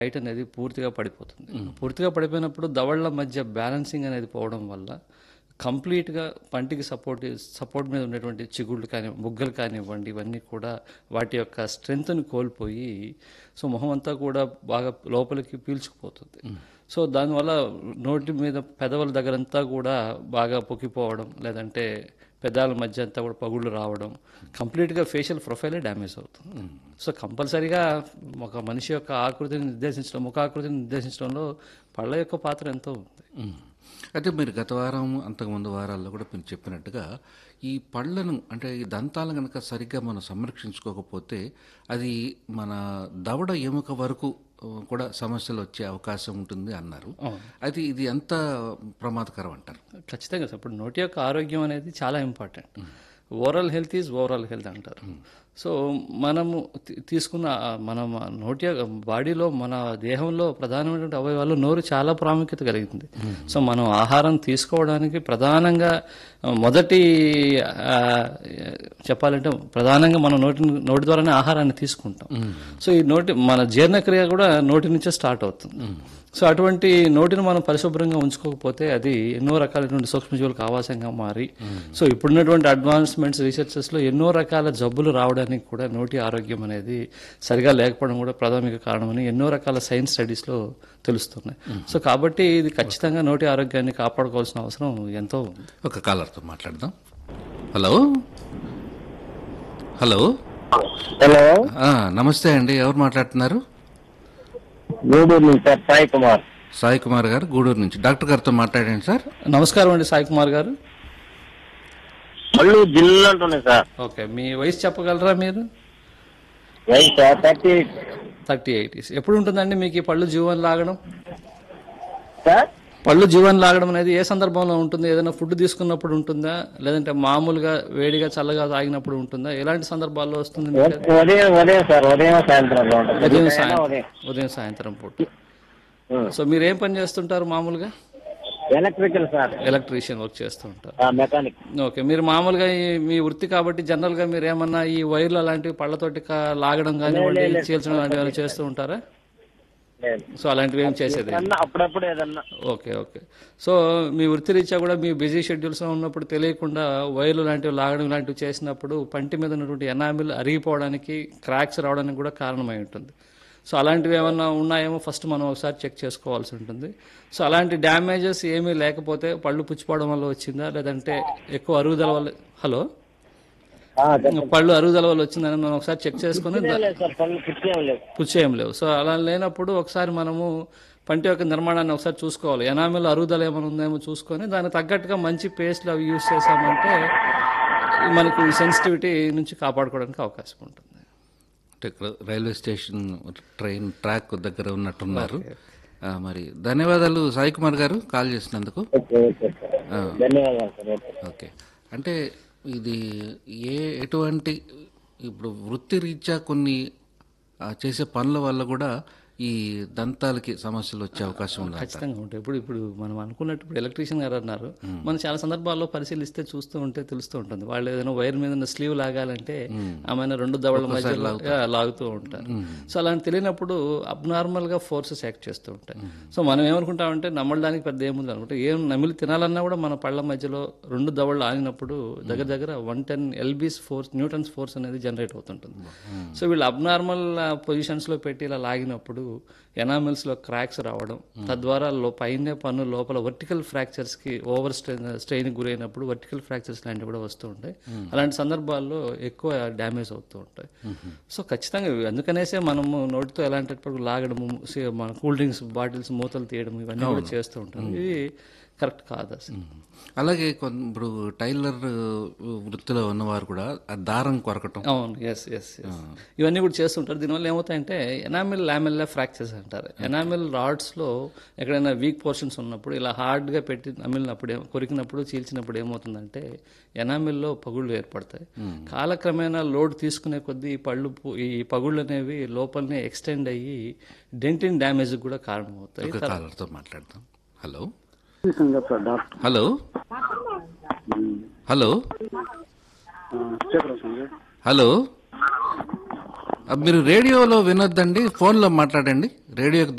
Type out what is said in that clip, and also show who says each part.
Speaker 1: Height అనేది పూర్తిగా పడిపోతుంది పూర్తిగా పడిపోయినప్పుడు దవళ్ళ మధ్య బ్యాలెన్సింగ్ అనేది పోవడం వల్ల కంప్లీట్గా పంటికి సపోర్ట్ సపోర్ట్ మీద ఉండేటువంటి చిగుళ్ళు కానీ బుగ్గలు కానివ్వండి ఇవన్నీ కూడా వాటి యొక్క స్ట్రెంగ్త్ని కోల్పోయి సో మొహం అంతా కూడా బాగా లోపలికి పీల్చుకుపోతుంది సో దానివల్ల నోటి మీద పెదవుల దగ్గరంతా కూడా బాగా పొక్కిపోవడం లేదంటే పెదాల మధ్య అంతా కూడా పగుళ్ళు రావడం కంప్లీట్గా ఫేషియల్ ప్రొఫైలే డ్యామేజ్ అవుతుంది సో కంపల్సరీగా ఒక మనిషి యొక్క ఆకృతిని నిర్దేశించడం ముఖాకృతిని నిర్దేశించడంలో పళ్ళ యొక్క పాత్ర ఎంతో ఉంది
Speaker 2: ఉమ్. అయితే మీరు గత వారం అంతకుముందు వారాల్లో కూడా మీరు చెప్పినట్టుగా ఈ పళ్ళను అంటే ఈ దంతాలను కనుక సరిగ్గా మనం సంరక్షించుకోకపోతే అది మన దవడ ఎముక వరకు ఆ, కూడా సమస్యలు వచ్చే అవకాశం ఉంటుంది అన్నారు అయితే ఇది ఎంత ప్రమాదకరం అంటారు
Speaker 1: ఖచ్చితంగా సార్ ఇప్పుడు నోటి యొక్క ఆరోగ్యం అనేది చాలా important overall health is overall health అంటారు సో మనము తీ- తీసుకున్న ఆ మన మ- నోటి యొక్క బాడీలో మన దేహంలో ప్రధానమైనటువంటి అవయవాల్లో నోరు చాలా ప్రాముఖ్యత కలిగింది సో మనం ఆహారం తీసుకోవడానికి ప్రధానంగా ఆ, మొదటి ఆ, చెప్పాలంటే ప్రధానంగా మనం నోటి నోటి ద్వారానే ఆహారాన్ని తీసుకుంటాం సో ఈ నోటి మన జీర్ణక్రియ కూడా నోటి నుంచే స్టార్ట్ అవుతుంది సో అటువంటి నోటిని మనం పరిశుభ్రంగా ఉంచుకోకపోతే అది ఎన్నో రకాలైనటువంటి సూక్ష్మజీవులకు ఆవాసంగా మారి సో ఇప్పుడున్నటువంటి అడ్వాన్స్మెంట్స్ రీసెర్చెస్లో ఎన్నో రకాల జబ్బులు రావడానికి కూడా నోటి ఆరోగ్యం అనేది సరిగా లేకపోవడం కూడా ప్రాథమిక కారణమని ఎన్నో రకాల సైన్స్ స్టడీస్లో తెలుస్తున్నాయి సో కాబట్టి ఇది ఖచ్చితంగా నోటి ఆరోగ్యాన్ని కాపాడుకోవాల్సిన అవసరం ఎంతో ఉంది
Speaker 2: ఒక కాలర్తో మాట్లాడదాం హలో హలో
Speaker 3: హలో
Speaker 2: ఆ, నమస్తే అండి ఎవరు మాట్లాడుతున్నారు
Speaker 3: గూడూరు నుంచి సార్ సాయి కుమార్
Speaker 2: సాయి కుమార్ గారు గూడూరు నుంచి డాక్టర్ గారితో మాట్లాడండి సార్
Speaker 1: నమస్కారం అండి సాయి కుమార్ గారు
Speaker 3: పళ్ళు జిల్లు అంటున్నాయి సార్
Speaker 1: ఓకే మీ వయసు చెప్పగలరా మీరు
Speaker 3: వయసు సార్ థర్టీ
Speaker 1: థర్టీ ఎయిట్ ఎప్పుడు ఉంటుందండి మీకు ఈ పళ్ళు జీవన్ లాగడం
Speaker 3: సార్
Speaker 1: పళ్ళు జీవన్ లాగడం అనేది ఏ సందర్భంలో ఉంటుంది ఏదైనా ఫుడ్ తీసుకున్నప్పుడు ఉంటుందా లేదంటే మామూలుగా వేడిగా చల్లగా తాగినప్పుడు ఉంటుందా ఎలాంటి సందర్భాల్లో వస్తుంది మీకు అది?
Speaker 3: ఉదయం ఉదయం సార్ ఉదయం సాయంత్రం ఉంటుంది
Speaker 1: ఉదయం
Speaker 3: ఉదయం
Speaker 1: సాయంత్రం
Speaker 3: ఉదయం
Speaker 1: ఉదయం సాయంత్రం పూట
Speaker 3: ఉం.
Speaker 1: సో మీరు ఏం పని చేస్తుంటారు మామూలుగా
Speaker 3: ఎలక్ట్రికల్ సార్
Speaker 1: ఎలక్ట్రీషియన్ వర్క్ చేస్తూ ఉంటారు
Speaker 3: ఆ, మెకానిక్
Speaker 1: ఓకే మీరు మామూలుగా ఈ- మీ వృత్తి కాబట్టి జనరల్ గా మీరు ఏమన్నా ఈ వైర్లు అలాంటివి పళ్ళతోటి కా- లాగడం కానివ్వండి చీల్చడం లాంటివి ఏమైనా చేస్తూ ఉంటారా
Speaker 3: లేదు
Speaker 1: సో అలాంటివి ఏం చేసేది
Speaker 3: ఏదన్నా అప్పుడప్పుడు ఏదన్నా
Speaker 1: ఓకే ఓకే సో మీ వృత్తి రీత్యా కూడా మీ బిజీ షెడ్యూల్స్లో ఉన్నప్పుడు తెలియకుండా వైర్లు లాంటివి లాగడం లాంటివి చేసినప్పుడు పంటి మీద ఉన్నటువంటి ఎనామిల్ అరిగిపోవడానికి క్రాక్స్ రావడానికి కూడా కారణమై ఉంటుంది సో అలాంటివి ఏమన్నా ఉన్నాయేమో ఫస్ట్ మనం ఒకసారి చెక్ చేసుకోవాల్సి ఉంటుంది సో అలాంటి డ్యామేజెస్ ఏమీ లేకపోతే పళ్ళు పుచ్చిపోవడం వల్ల వచ్చిందా లేదంటే ఎక్కువ అరుగుదల వల్ల హలో
Speaker 3: ఆ, చెప్పండి.
Speaker 1: పళ్ళు అరుగుదల వల్ల వచ్చిందని మనం ఒకసారి చెక్ చేసుకుని దా-
Speaker 3: లేదు సార్ పళ్ళు పుచ్చేం లేదు
Speaker 1: పుచ్చేయం లేవు సో అలా లేనప్పుడు ఒకసారి మనము పంట యొక్క నిర్మాణాన్ని ఒకసారి చూసుకోవాలి ఎనామిల్ అరుగుదల ఏమైనా ఉందేమో చూసుకొని దానికి తగ్గట్టుగా మంచి పేస్ట్లు అవి యూస్ చేసామంటే మనకు సెన్సిటివిటీ నుంచి కాపాడుకోవడానికి అవకాశం ఉంటుంది
Speaker 2: అంటే ఇక్కడ రైల్వే స్టేషన్ ట్రైన్ ట్రాక్ దగ్గర ఉన్నట్టున్నారు ఆ, మరి ధన్యవాదాలు సాయి కుమార్ గారు కాల్ చేసినందుకు
Speaker 3: ఓకే ఓకే సార్ ధన్యవాదాలు సార్ ఓకే
Speaker 2: ఓకే అంటే ఇది ఏ ఎటువంటి ఇప్పుడు వృత్తి రీత్యా కొన్ని ఆ, చేసే పనుల వల్ల కూడా ఈ దంతాలకి సమస్యలు వచ్చే అవకాశం ఉంది
Speaker 1: ఖచ్చితంగా ఉంటాయి ఇప్పుడు ఇప్పుడు మనం అనుకున్నట్టు ఇప్పుడు ఎలక్ట్రీషియన్ గారు అన్నారు మనం చాలా సందర్భాల్లో పరిశీలిస్తే చూస్తూ ఉంటే తెలుస్తూ ఉంటుంది వాళ్ళు ఏదైనా వైర్ మీద ఉన్న స్లీవ్ లాగాలంటే ఆమె రెండు దవడల మధ్య లాగుతూ ఉంటారు సో అలాంటి తెలియనప్పుడు అబ్నార్మల్ గా ఫోర్సెస్ యాక్ట్ చేస్తూ ఉంటాయి సో మనం ఏమనుకుంటామంటే నమ్మడానికి పెద్ద ఏముంది అనుకుంటే ఏం నమిలి తినాలన్నా కూడా మన పళ్ళ మధ్యలో రెండు దవడలు ఆగినప్పుడు దగ్గర దగ్గర one ten LBs force newtons force అనేది జనరేట్ అవుతుంటుంది సో వీళ్ళు అబ్నార్మల్ పొజిషన్స్ లో పెట్టి ఇలా లాగినప్పుడు ఎనామిల్స్ లో క్రాక్స్ రావడం తద్వారా లో పైన పన్ను లోపల వర్టికల్ ఫ్రాక్చర్స్ కి ఓవర్ స్ట్రెయిన్ స్ట్రెయిన్ గురైనప్పుడు వర్టికల్ ఫ్రాక్చర్స్ లాంటివి కూడా వస్తూ ఉంటాయి అలాంటి సందర్భాల్లో ఎక్కువ డ్యామేజ్ అవుతూ ఉంటాయి సో ఖచ్చితంగా ఇవి అందుకనేసే మనము నోటితో ఎలాంటి లాగడము సే- మన కూల్ డ్రింక్స్ బాటిల్స్ మూతలు తీయడం ఇవన్నీ కూడా చేస్తూ ఉంటాం ఇవి కరెక్ట్ కాదు అసలు
Speaker 2: అలాగే కొంత ఇప్పుడు టైలర్ వృత్తిలో ఉన్నవారు కూడా ఆ దారం కొరకటం
Speaker 1: అవును ఎస్ ఎస్ ఎస్ ఇవన్నీ కూడా చేస్తుంటారు దీనివల్ల ఏమవుతాయంటే ఎనామిల్ లామెల్లా ఫ్రాక్చర్స్ అంటారు ఎనామిల్ రాడ్స్లో ఎక్కడైనా వీక్ పోర్షన్స్ ఉన్నప్పుడు ఇలా హార్డ్గా పెట్టి నమిలినప్పుడు ఏం- కొరికినప్పుడు చీల్చినప్పుడు ఏమవుతుందంటే ఎనామిల్లో పగుళ్ళు ఏర్పడతాయి కాలక్రమేణా లోడ్ తీసుకునే కొద్దీ ఈ పళ్ళు పు- ఈ పగుళ్ళు అనేవి లోపలనే ఎక్స్టెండ్ అయ్యి డెంటిన్ డ్యామేజ్ కూడా కారణమవుతాయి
Speaker 2: ఒక కాలర్తో మాట్లాడదాం hello
Speaker 3: sir doctor
Speaker 2: hello hello
Speaker 3: చెప్పరా సంజయ్
Speaker 2: హలో మీరు రేడియోలో వినొద్దండి ఫోన్లో మాట్లాడండి రేడియోకి